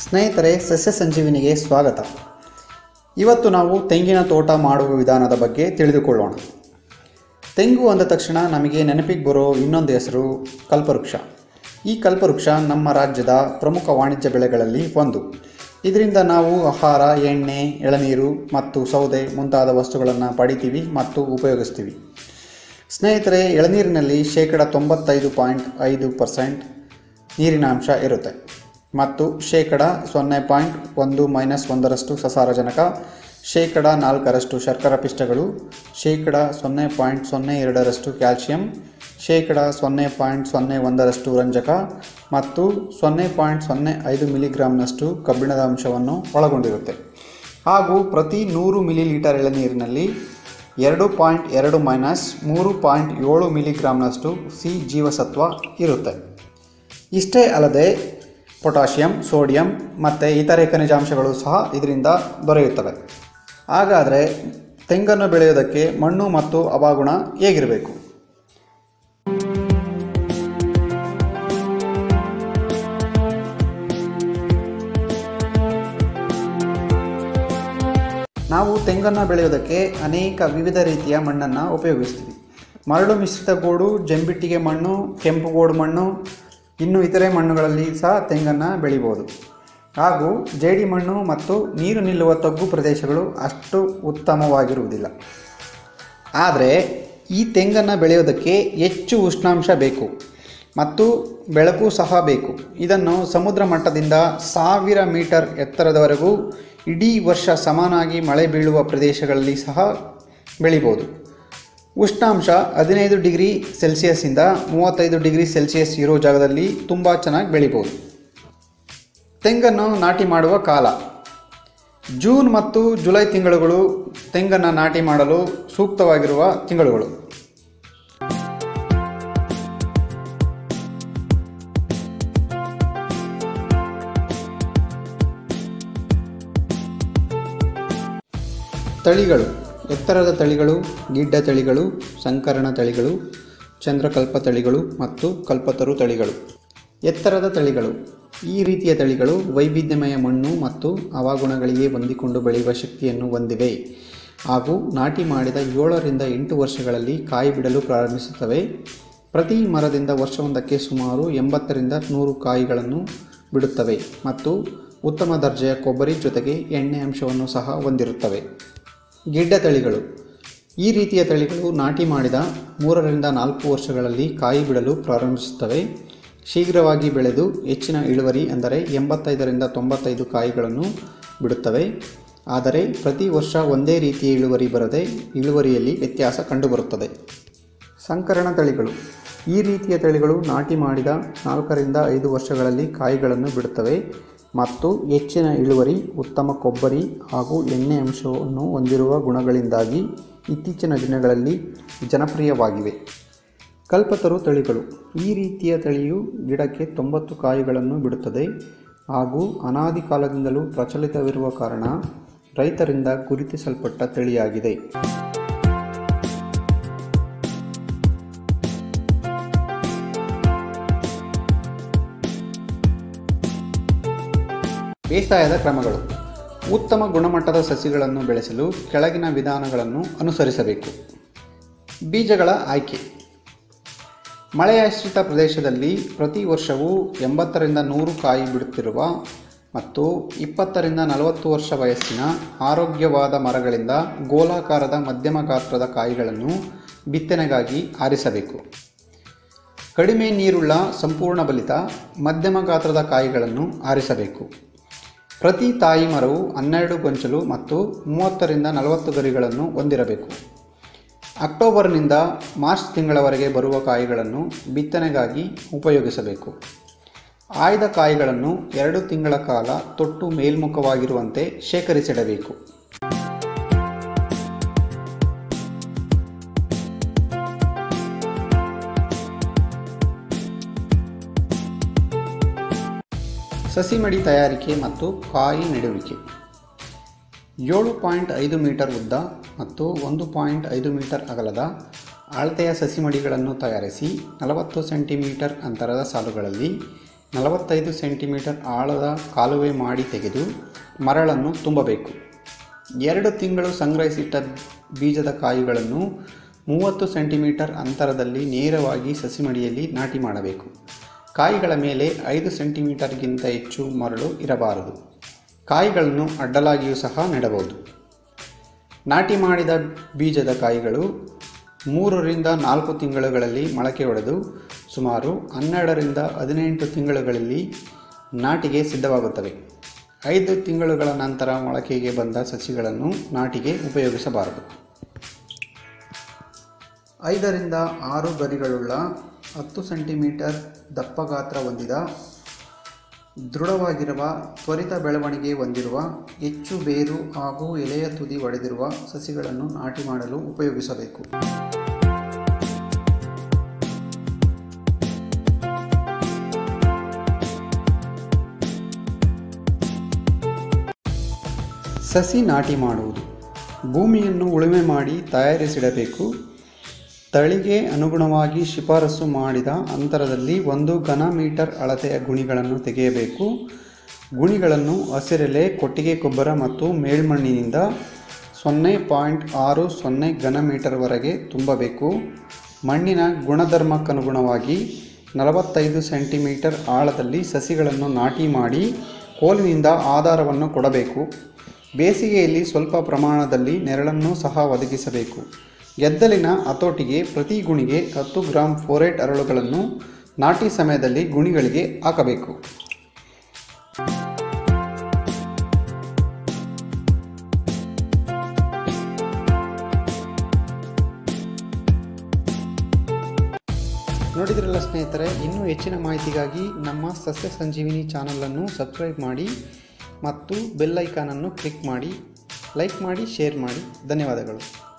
ಸ್ನೇಹಿತರೆ ಸಸ್ಯ ಸಂಜೀವಿನಿಗೆ ಸ್ವಾಗತ ಇವತ್ತು ನಾವು ತೆಂಗಿನ ತೋಟ ಮಾಡುವ ವಿಧಾನದ ಬಗ್ಗೆ ತಿಳಿದುಕೊಳ್ಳೋಣ ತೆಂಗು ಅಂದ ತಕ್ಷಣ ನಮಗೆ ನೆನಪಿಗೆ ಬರೋ ಇನ್ನೊಂದು ಹೆಸರು ಕಲ್ಪವೃಕ್ಷ ಈ ಕಲ್ಪವೃಕ್ಷ ನಮ್ಮ ರಾಜ್ಯದ ಪ್ರಮುಖ ವಾಣಿಜ್ಯ ಬೆಳೆಗಳಲ್ಲಿ ಒಂದು ಇದರಿಂದ ನಾವು ಆಹಾರ ಎಣ್ಣೆ ಎಳನೀರು ಮತ್ತು ಸೌದೆ ಮುಂತಾದ ವಸ್ತುಗಳನ್ನು ಪಡಿತೀವಿ ಮತ್ತು ಉಪಯೋಗಿಸ್ತೀವಿ ಸ್ನೇಹಿತರೆ ಎಳನೀರಿನಲ್ಲಿ ಶೇಕಡ ತೊಂಬತ್ತೈದು ಪಾಯಿಂಟ್ ಐದು ಪರ್ಸೆಂಟ್ ನೀರಿನ ಅಂಶ ಇರುತ್ತೆ ಮತ್ತು ಶೇಕಡ ಸೊನ್ನೆ ಪಾಯಿಂಟ್ ಒಂದು ಮೈನಸ್ ಒಂದರಷ್ಟು ಸಸಾರಜನಕ ಶೇಕಡ ನಾಲ್ಕರಷ್ಟು ಶರ್ಕರ ಪಿಷ್ಟಗಳು ಶೇಕಡ ಸೊನ್ನೆ ಪಾಯಿಂಟ್ ಸೊನ್ನೆ ಎರಡರಷ್ಟು ಕ್ಯಾಲ್ಶಿಯಂ ಶೇಕಡ ಸೊನ್ನೆ ಪಾಯಿಂಟ್ ಸೊನ್ನೆ ಒಂದರಷ್ಟು ರಂಜಕ ಮತ್ತು ಸೊನ್ನೆ ಪಾಯಿಂಟ್ ಸೊನ್ನೆ ಐದು ಮಿಲಿಗ್ರಾಮ್ನಷ್ಟು ಕಬ್ಬಿಣದ ಅಂಶವನ್ನು ಒಳಗೊಂಡಿರುತ್ತೆ ಹಾಗೂ ಪ್ರತಿ ನೂರು ಮಿಲಿ ಲೀಟರ್ ಎಳನೀರಿನಲ್ಲಿ ಎರಡು ಪಾಯಿಂಟ್ ಎರಡು ಮೈನಸ್ ಮೂರು ಪಾಯಿಂಟ್ ಏಳು ಮಿಲಿಗ್ರಾಮ್ನಷ್ಟು ಸಿ ಜೀವಸತ್ವ ಇರುತ್ತೆ ಇಷ್ಟೇ ಅಲ್ಲದೆ ಪೊಟ್ಯಾಷಿಯಂ ಸೋಡಿಯಂ ಮತ್ತು ಇತರೆ ಖನಿಜಾಂಶಗಳು ಸಹ ಇದರಿಂದ ದೊರೆಯುತ್ತವೆ ಹಾಗಾದರೆ ತೆಂಗನ್ನು ಬೆಳೆಯೋದಕ್ಕೆ ಮಣ್ಣು ಮತ್ತು ಹವಾಗುಣ ಹೇಗಿರಬೇಕು ನಾವು ತೆಂಗನ್ನು ಬೆಳೆಯೋದಕ್ಕೆ ಅನೇಕ ವಿವಿಧ ರೀತಿಯ ಮಣ್ಣನ್ನು ಉಪಯೋಗಿಸ್ತೀವಿ ಮರಳು ಮಿಶ್ರಿತ ಗೋಡು ಜಂಬಿಟ್ಟಿಗೆ ಮಣ್ಣು ಕೆಂಪುಗೋಡು ಮಣ್ಣು ಇನ್ನು ಇತರೆ ಮಣ್ಣುಗಳಲ್ಲಿ ಸಹ ತೆಂಗನ್ನು ಬೆಳಿಬೋದು ಹಾಗೂ ಜೇಡಿ ಮಣ್ಣು ಮತ್ತು ನೀರು ನಿಲ್ಲುವ ತಗ್ಗು ಪ್ರದೇಶಗಳು ಅಷ್ಟು ಉತ್ತಮವಾಗಿರುವುದಿಲ್ಲ ಆದರೆ ಈ ತೆಂಗನ್ನು ಬೆಳೆಯೋದಕ್ಕೆ ಹೆಚ್ಚು ಉಷ್ಣಾಂಶ ಬೇಕು ಮತ್ತು ಬೆಳಕು ಸಹ ಬೇಕು ಇದನ್ನು ಸಮುದ್ರ ಮಟ್ಟದಿಂದ ಸಾವಿರ ಮೀಟರ್ ಎತ್ತರದವರೆಗೂ ಇಡೀ ವರ್ಷ ಸಮಾನಾಗಿ ಮಳೆ ಬೀಳುವ ಪ್ರದೇಶಗಳಲ್ಲಿ ಸಹ ಬೆಳಿಬೋದು ಉಷ್ಣಾಂಶ ಹದಿನೈದು ಡಿಗ್ರಿ ಸೆಲ್ಸಿಯಸ್ಸಿಂದ ಮೂವತ್ತೈದು ಡಿಗ್ರಿ ಸೆಲ್ಸಿಯಸ್ ಇರೋ ಜಾಗದಲ್ಲಿ ತುಂಬ ಚೆನ್ನಾಗಿ ಬೆಳಿಬೋದು ತೆಂಗನ್ನು ನಾಟಿ ಮಾಡುವ ಕಾಲ ಜೂನ್ ಮತ್ತು ಜುಲೈ ತಿಂಗಳುಗಳು ತೆಂಗನ್ನು ನಾಟಿ ಮಾಡಲು ಸೂಕ್ತವಾಗಿರುವ ತಿಂಗಳುಗಳು ತಳಿಗಳು ಎತ್ತರದ ತಳಿಗಳು ಗಿಡ್ಡ ತಳಿಗಳು ಸಂಕರಣ ತಳಿಗಳು ಚಂದ್ರಕಲ್ಪ ತಳಿಗಳು ಮತ್ತು ಕಲ್ಪತರು ತಳಿಗಳು ಎತ್ತರದ ತಳಿಗಳು ಈ ರೀತಿಯ ತಳಿಗಳು ವೈವಿಧ್ಯಮಯ ಮಣ್ಣು ಮತ್ತು ಹವಾಗುಣಗಳಿಗೆ ಹೊಂದಿಕೊಂಡು ಬೆಳೆಯುವ ಶಕ್ತಿಯನ್ನು ಹೊಂದಿವೆ ಹಾಗೂ ನಾಟಿ ಮಾಡಿದ ಏಳರಿಂದ ಎಂಟು ವರ್ಷಗಳಲ್ಲಿ ಕಾಯಿ ಬಿಡಲು ಪ್ರಾರಂಭಿಸುತ್ತವೆ ಪ್ರತಿ ಮರದಿಂದ ವರ್ಷವೊಂದಕ್ಕೆ ಸುಮಾರು ಎಂಬತ್ತರಿಂದ ನೂರು ಕಾಯಿಗಳನ್ನು ಬಿಡುತ್ತವೆ ಮತ್ತು ಉತ್ತಮ ದರ್ಜೆಯ ಕೊಬ್ಬರಿ ಜೊತೆಗೆ ಎಣ್ಣೆ ಅಂಶವನ್ನು ಸಹ ಹೊಂದಿರುತ್ತವೆ ಗಿಡ್ಡ ತಳಿಗಳು ಈ ರೀತಿಯ ತಳಿಗಳು ನಾಟಿ ಮಾಡಿದ ಮೂರರಿಂದ ನಾಲ್ಕು ವರ್ಷಗಳಲ್ಲಿ ಕಾಯಿ ಬಿಡಲು ಪ್ರಾರಂಭಿಸುತ್ತವೆ ಶೀಘ್ರವಾಗಿ ಬೆಳೆದು ಹೆಚ್ಚಿನ ಇಳುವರಿ ಅಂದರೆ ಎಂಬತ್ತೈದರಿಂದ ತೊಂಬತ್ತೈದು ಕಾಯಿಗಳನ್ನು ಬಿಡುತ್ತವೆ ಆದರೆ ಪ್ರತಿ ವರ್ಷ ಒಂದೇ ರೀತಿಯ ಇಳುವರಿ ಬರದೆ ಇಳುವರಿಯಲ್ಲಿ ವ್ಯತ್ಯಾಸ ಕಂಡುಬರುತ್ತದೆ ಸಂಕರಣ ತಳಿಗಳು ಈ ರೀತಿಯ ತಳಿಗಳು ನಾಟಿ ಮಾಡಿದ ನಾಲ್ಕರಿಂದ ಐದು ವರ್ಷಗಳಲ್ಲಿ ಕಾಯಿಗಳನ್ನು ಬಿಡುತ್ತವೆ ಮತ್ತು ಹೆಚ್ಚಿನ ಇಳುವರಿ ಉತ್ತಮ ಕೊಬ್ಬರಿ ಹಾಗೂ ಎಣ್ಣೆ ಅಂಶವನ್ನು ಹೊಂದಿರುವ ಗುಣಗಳಿಂದಾಗಿ ಇತ್ತೀಚಿನ ದಿನಗಳಲ್ಲಿ ಜನಪ್ರಿಯವಾಗಿವೆ ಕಲ್ಪತರು ತಳಿಗಳು ಈ ರೀತಿಯ ತಳಿಯು ಗಿಡಕ್ಕೆ ತೊಂಬತ್ತು ಕಾಯಿಗಳನ್ನು ಬಿಡುತ್ತದೆ ಹಾಗೂ ಅನಾದಿ ಕಾಲದಿಂದಲೂ ಪ್ರಚಲಿತವಿರುವ ಕಾರಣ ರೈತರಿಂದ ಗುರುತಿಸಲ್ಪಟ್ಟ ತಳಿಯಾಗಿದೆ ಬೇಸಾಯದ ಕ್ರಮಗಳು ಉತ್ತಮ ಗುಣಮಟ್ಟದ ಸಸಿಗಳನ್ನು ಬೆಳೆಸಲು ಕೆಳಗಿನ ವಿಧಾನಗಳನ್ನು ಅನುಸರಿಸಬೇಕು ಬೀಜಗಳ ಆಯ್ಕೆ ಮಳೆಯಾಶ್ರಿತ ಪ್ರದೇಶದಲ್ಲಿ ಪ್ರತಿ ವರ್ಷವೂ ಎಂಬತ್ತರಿಂದ ನೂರು ಕಾಯಿ ಬಿಡುತ್ತಿರುವ ಮತ್ತು ಇಪ್ಪತ್ತರಿಂದ ನಲವತ್ತು ವರ್ಷ ವಯಸ್ಸಿನ ಆರೋಗ್ಯವಾದ ಮರಗಳಿಂದ ಗೋಲಾಕಾರದ ಮಧ್ಯಮ ಗಾತ್ರದ ಕಾಯಿಗಳನ್ನು ಬಿತ್ತನೆಗಾಗಿ ಆರಿಸಬೇಕು ಕಡಿಮೆ ನೀರುಳ್ಳ ಸಂಪೂರ್ಣ ಬಲಿತ ಮಧ್ಯಮ ಗಾತ್ರದ ಕಾಯಿಗಳನ್ನು ಆರಿಸಬೇಕು ಪ್ರತಿ ತಾಯಿ ಮರವು ಹನ್ನೆರಡು ಗೊಂಚಲು ಮತ್ತು ಮೂವತ್ತರಿಂದ ನಲವತ್ತು ಗರಿಗಳನ್ನು ಹೊಂದಿರಬೇಕು ಅಕ್ಟೋಬರ್ನಿಂದ ಮಾರ್ಚ್ ತಿಂಗಳವರೆಗೆ ಬರುವ ಕಾಯಿಗಳನ್ನು ಬಿತ್ತನೆಗಾಗಿ ಉಪಯೋಗಿಸಬೇಕು ಆಯ್ದ ಕಾಯಿಗಳನ್ನು ಎರಡು ತಿಂಗಳ ಕಾಲ ತೊಟ್ಟು ಮೇಲ್ಮುಖವಾಗಿರುವಂತೆ ಶೇಖರಿಸಿಡಬೇಕು ಸಸಿ ಮಡಿ ತಯಾರಿಕೆ ಮತ್ತು ಕಾಯಿ ನೆಡುವಿಕೆ ಏಳು ಪಾಯಿಂಟ್ ಐದು ಮೀಟರ್ ಉದ್ದ ಮತ್ತು ಒಂದು ಪಾಯಿಂಟ್ ಐದು ಮೀಟರ್ ಅಗಲದ ಅಳತೆಯ ಸಸಿ ಮಡಿಗಳನ್ನು ತಯಾರಿಸಿ ನಲವತ್ತು ಸೆಂಟಿಮೀಟರ್ ಅಂತರದ ಸಾಲುಗಳಲ್ಲಿ ನಲವತ್ತೈದು ಸೆಂಟಿಮೀಟರ್ ಆಳದ ಕಾಲುವೆ ಮಾಡಿ ತೆಗೆದು ಮರಳನ್ನು ತುಂಬಬೇಕು ಎರಡು ತಿಂಗಳು ಸಂಗ್ರಹಿಸಿಟ್ಟ ಬೀಜದ ಕಾಯಿಗಳನ್ನು ಮೂವತ್ತು ಸೆಂಟಿಮೀಟರ್ ಅಂತರದಲ್ಲಿ ನೇರವಾಗಿ ಸಸಿಮಡಿಯಲ್ಲಿ ನಾಟಿ ಮಾಡಬೇಕು ಕಾಯಿಗಳ ಮೇಲೆ ಐದು ಸೆಂಟಿಮೀಟರ್ಗಿಂತ ಹೆಚ್ಚು ಮರಳು ಇರಬಾರದು ಕಾಯಿಗಳನ್ನು ಅಡ್ಡಲಾಗಿಯೂ ಸಹ ನೆಡಬಹುದು ನಾಟಿ ಮಾಡಿದ ಬೀಜದ ಕಾಯಿಗಳು ಮೂರರಿಂದ ನಾಲ್ಕು ತಿಂಗಳುಗಳಲ್ಲಿ ಮೊಳಕೆ ಹೊಡೆದು ಸುಮಾರು ಹನ್ನೆರಡರಿಂದ ಹದಿನೆಂಟು ತಿಂಗಳುಗಳಲ್ಲಿ ನಾಟಿಗೆ ಸಿದ್ಧವಾಗುತ್ತವೆ ಐದು ತಿಂಗಳುಗಳ ನಂತರ ಮೊಳಕೆಗೆ ಬಂದ ಸಸಿಗಳನ್ನು ನಾಟಿಗೆ ಉಪಯೋಗಿಸಬಾರದು ಐದರಿಂದ ಆರು ಗರಿಗಳುಳ್ಳ ಹತ್ತು ಸೆಂಟಿಮೀಟರ್ ದಪ್ಪ ಗಾತ್ರ ಹೊಂದಿದ ದೃಢವಾಗಿರುವ ತ್ವರಿತ ಬೆಳವಣಿಗೆ ಹೊಂದಿರುವ ಹೆಚ್ಚು ಬೇರು ಹಾಗೂ ಎಲೆಯ ತುದಿ ಒಡೆದಿರುವ ಸಸಿಗಳನ್ನು ನಾಟಿ ಮಾಡಲು ಉಪಯೋಗಿಸಬೇಕು ಸಸಿ ನಾಟಿ ಮಾಡುವುದು ಭೂಮಿಯನ್ನು ಉಳುಮೆ ಮಾಡಿ ತಯಾರಿಸಿಡಬೇಕು ತಳಿಗೆ ಅನುಗುಣವಾಗಿ ಶಿಫಾರಸು ಮಾಡಿದ ಅಂತರದಲ್ಲಿ ಒಂದು ಘನ ಮೀಟರ್ ಅಳತೆಯ ಗುಣಿಗಳನ್ನು ತೆಗೆಯಬೇಕು ಗುಣಿಗಳನ್ನು ಹಸಿರೆಲೆ ಕೊಟ್ಟಿಗೆ ಗೊಬ್ಬರ ಮತ್ತು ಮೇಲ್ಮಣ್ಣಿನಿಂದ ಸೊನ್ನೆ ಪಾಯಿಂಟ್ ಆರು ಸೊನ್ನೆ ಘನ ಮೀಟರ್ವರೆಗೆ ತುಂಬಬೇಕು ಮಣ್ಣಿನ ಗುಣಧರ್ಮಕ್ಕನುಗುಣವಾಗಿ ನಲವತ್ತೈದು ಸೆಂಟಿಮೀಟರ್ ಆಳದಲ್ಲಿ ಸಸಿಗಳನ್ನು ನಾಟಿ ಮಾಡಿ ಕೋಲಿನಿಂದ ಆಧಾರವನ್ನು ಕೊಡಬೇಕು ಬೇಸಿಗೆಯಲ್ಲಿ ಸ್ವಲ್ಪ ಪ್ರಮಾಣದಲ್ಲಿ ನೆರಳನ್ನು ಸಹ ಒದಗಿಸಬೇಕು ಗೆದ್ದಲಿನ ಹತೋಟಿಗೆ ಪ್ರತಿ ಗುಣಿಗೆ ಹತ್ತು ಗ್ರಾಂ ಫೋರೇಟ್ ಅರಳುಗಳನ್ನು ನಾಟಿ ಸಮಯದಲ್ಲಿ ಗುಣಿಗಳಿಗೆ ಹಾಕಬೇಕು ನೋಡಿದ್ರಲ್ಲ ಸ್ನೇಹಿತರೆ ಇನ್ನೂ ಹೆಚ್ಚಿನ ಮಾಹಿತಿಗಾಗಿ ನಮ್ಮ ಸಸ್ಯ ಸಂಜೀವಿನಿ ಚಾನಲನ್ನು ಸಬ್ಸ್ಕ್ರೈಬ್ ಮಾಡಿ ಮತ್ತು ಬೆಲ್ ಐಕಾನನ್ನು ಕ್ಲಿಕ್ ಮಾಡಿ ಲೈಕ್ ಮಾಡಿ ಶೇರ್ ಮಾಡಿ ಧನ್ಯವಾದಗಳು